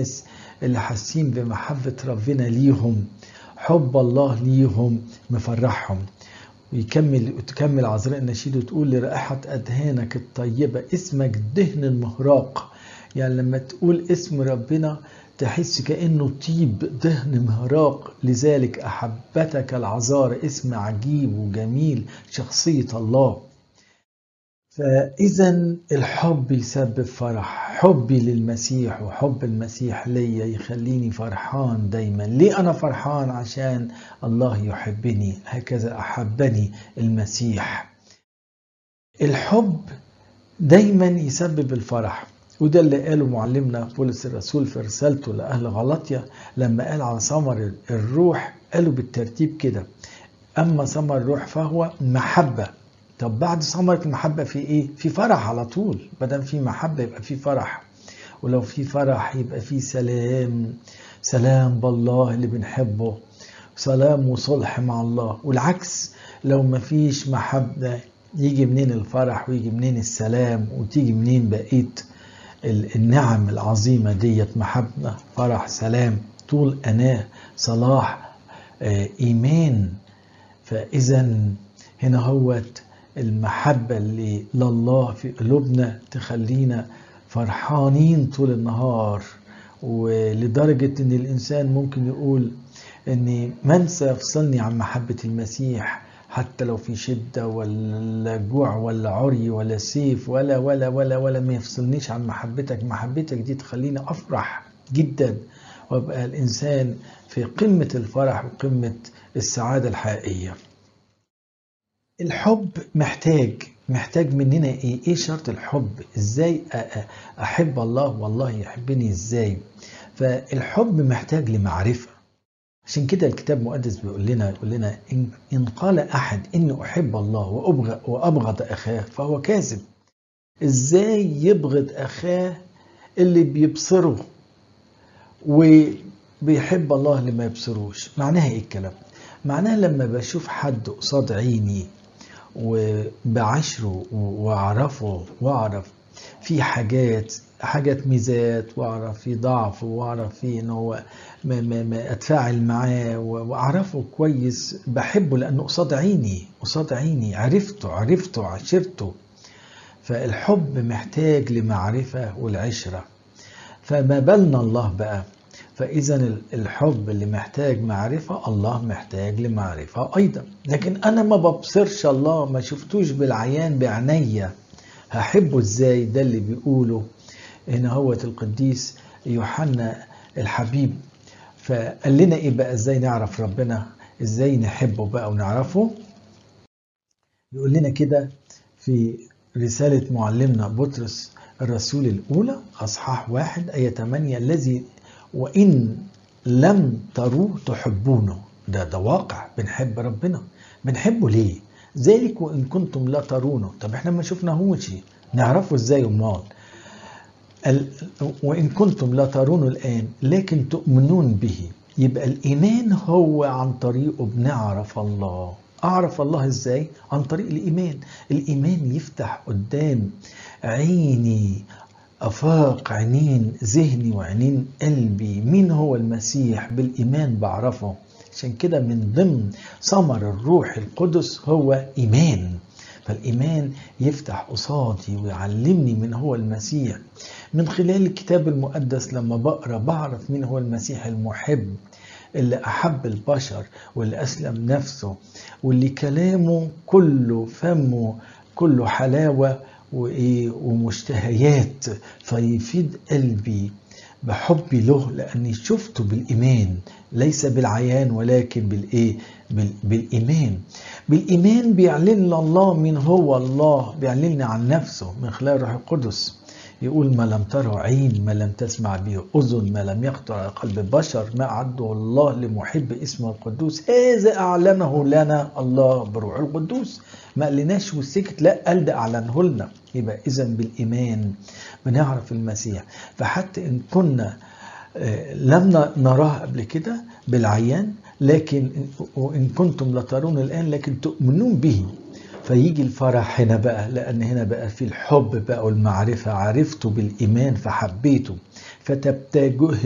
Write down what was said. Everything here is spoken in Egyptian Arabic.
الناس اللي حاسين بمحبة ربنا ليهم حب الله ليهم مفرحهم ويكمل تكمل عذراء النشيد وتقول لرائحة أدهانك الطيبة اسمك دهن المهراق يعني لما تقول اسم ربنا تحس كأنه طيب دهن مهراق لذلك أحبتك العذار اسم عجيب وجميل شخصية الله فإذا الحب يسبب فرح حبي للمسيح وحب المسيح ليا يخليني فرحان دايما ليه أنا فرحان عشان الله يحبني هكذا أحبني المسيح الحب دايما يسبب الفرح وده اللي قاله معلمنا بولس الرسول في رسالته لأهل غلطية لما قال عن ثمر الروح قالوا بالترتيب كده أما ثمر الروح فهو محبة طب بعد ثمرة المحبة في إيه؟ في فرح على طول بدل في محبة يبقى في فرح ولو في فرح يبقى في سلام سلام بالله اللي بنحبه سلام وصلح مع الله والعكس لو ما فيش محبة يجي منين الفرح ويجي منين السلام وتيجي منين بقيه النعم العظيمة ديت محبة فرح سلام طول أناة صلاح إيمان فإذا هنا هوت المحبة اللي لله في قلوبنا تخلينا فرحانين طول النهار ولدرجة إن الإنسان ممكن يقول إن من سيفصلني عن محبة المسيح حتى لو في شدة ولا جوع ولا عري ولا سيف ولا ولا ولا ولا ما يفصلنيش عن محبتك محبتك دي تخليني أفرح جدا وابقى الإنسان في قمة الفرح وقمة السعادة الحقيقية الحب محتاج محتاج مننا ايه ايه شرط الحب ازاي احب الله والله يحبني ازاي فالحب محتاج لمعرفه عشان كده الكتاب المقدس بيقول لنا يقول لنا إن, إن قال أحد إني أحب الله وأبغض, وأبغض أخاه فهو كاذب إزاي يبغض أخاه اللي بيبصره وبيحب الله اللي ما يبصروش معناها إيه الكلام معناها لما بشوف حد قصاد عيني وبعشره واعرفه واعرف في حاجات حاجات ميزات واعرف في ضعف واعرف في ان هو ما ما ما اتفاعل معاه واعرفه كويس بحبه لانه قصاد عيني قصاد عيني عرفته عرفته عشرته فالحب محتاج لمعرفة والعشرة فما بالنا الله بقى فإذا الحب اللي محتاج معرفة الله محتاج لمعرفة أيضا لكن أنا ما ببصرش الله ما شفتوش بالعيان بعينيا هحبه ازاي ده اللي بيقوله هنا هو القديس يوحنا الحبيب فقال لنا ايه بقى ازاي نعرف ربنا ازاي نحبه بقى ونعرفه يقول لنا كده في رسالة معلمنا بطرس الرسول الأولى أصحاح واحد آية 8 الذي وإن لم تروه تحبونه ده ده واقع بنحب ربنا بنحبه ليه؟ ذلك وإن كنتم لا ترونه طب احنا ما شفناهوش نعرفه ازاي امال وإن كنتم لا ترونه الآن لكن تؤمنون به يبقى الإيمان هو عن طريقه بنعرف الله أعرف الله إزاي؟ عن طريق الإيمان الإيمان يفتح قدام عيني أفاق عينين ذهني وعينين قلبي مين هو المسيح بالإيمان بعرفه عشان كده من ضمن ثمر الروح القدس هو إيمان فالإيمان يفتح قصادي ويعلمني من هو المسيح من خلال الكتاب المقدس لما بقرا بعرف مين هو المسيح المحب اللي أحب البشر واللي أسلم نفسه واللي كلامه كله فمه كله حلاوة وإيه ومشتهيات فيفيد قلبي بحبي له لأني شفته بالإيمان ليس بالعيان ولكن بالإيه بالإيمان بالإيمان بيعلن الله من هو الله بيعلن عن نفسه من خلال الروح القدس يقول ما لم تره عين ما لم تسمع به أذن ما لم يخطر على قلب بشر ما أعده الله لمحب اسمه القدوس هذا أعلنه لنا الله بروح القدوس ما قالناش وسكت لا قال ده أعلنه لنا يبقى إذا بالإيمان بنعرف المسيح فحتى إن كنا لم نراه قبل كده بالعيان لكن وإن كنتم لترون الآن لكن تؤمنون به فيجي الفرح هنا بقى لأن هنا بقى في الحب بقى والمعرفة عرفته بالإيمان فحبيته فتبتجه